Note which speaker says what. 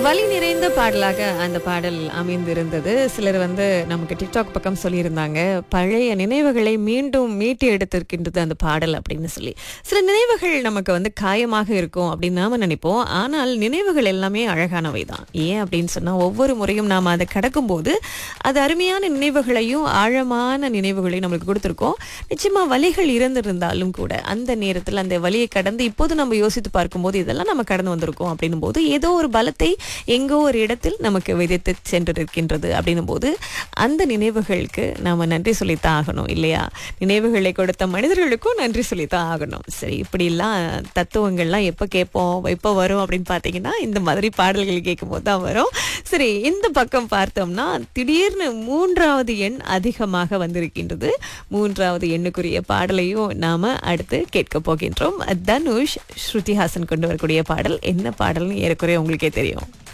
Speaker 1: வலி நிறைந்த பாடலாக அந்த பாடல் அமைந்திருந்தது சிலர் வந்து நமக்கு டிக்டாக் பக்கம் சொல்லியிருந்தாங்க பழைய நினைவுகளை மீண்டும் மீட்டு எடுத்திருக்கின்றது அந்த பாடல் அப்படின்னு சொல்லி சில நினைவுகள் நமக்கு வந்து காயமாக இருக்கும் அப்படின்னு நாம நினைப்போம் ஆனால் நினைவுகள் எல்லாமே அழகானவை தான் ஏன் அப்படின்னு சொன்னா ஒவ்வொரு முறையும் நாம அதை கடக்கும்போது அது அருமையான நினைவுகளையும் ஆழமான நினைவுகளையும் நம்மளுக்கு கொடுத்துருக்கோம் நிச்சயமா வலிகள் இருந்திருந்தாலும் கூட அந்த நேரத்தில் அந்த வலியை கடந்து இப்போது நம்ம யோசித்து பார்க்கும்போது இதெல்லாம் நம்ம கடந்து வந்திருக்கோம் அப்படின்னும் போது ஏதோ ஒரு பலத்தை எங்கோ ஒரு இடத்தில் நமக்கு விதைத்து சென்றிருக்கின்றது அப்படின்னும் போது அந்த நினைவுகளுக்கு நாம நன்றி சொல்லித்தான் ஆகணும் இல்லையா நினைவுகளை கொடுத்த மனிதர்களுக்கும் நன்றி சொல்லித்தான் ஆகணும் சரி இப்படிலாம் தத்துவங்கள்லாம் எப்போ கேட்போம் எப்போ வரும் அப்படின்னு பார்த்தீங்கன்னா இந்த மாதிரி பாடல்கள் கேட்கும்போது தான் வரும் சரி இந்த பக்கம் பார்த்தோம்னா திடீர்னு மூன்றாவது எண் அதிகமாக வந்திருக்கின்றது மூன்றாவது எண்ணுக்குரிய பாடலையும் நாம அடுத்து கேட்க போகின்றோம் தனுஷ் ஸ்ருதிஹாசன் கொண்டு வரக்கூடிய பாடல் என்ன பாடல்னு ஏறக்குறைய உங்களுக்கே தெரியும்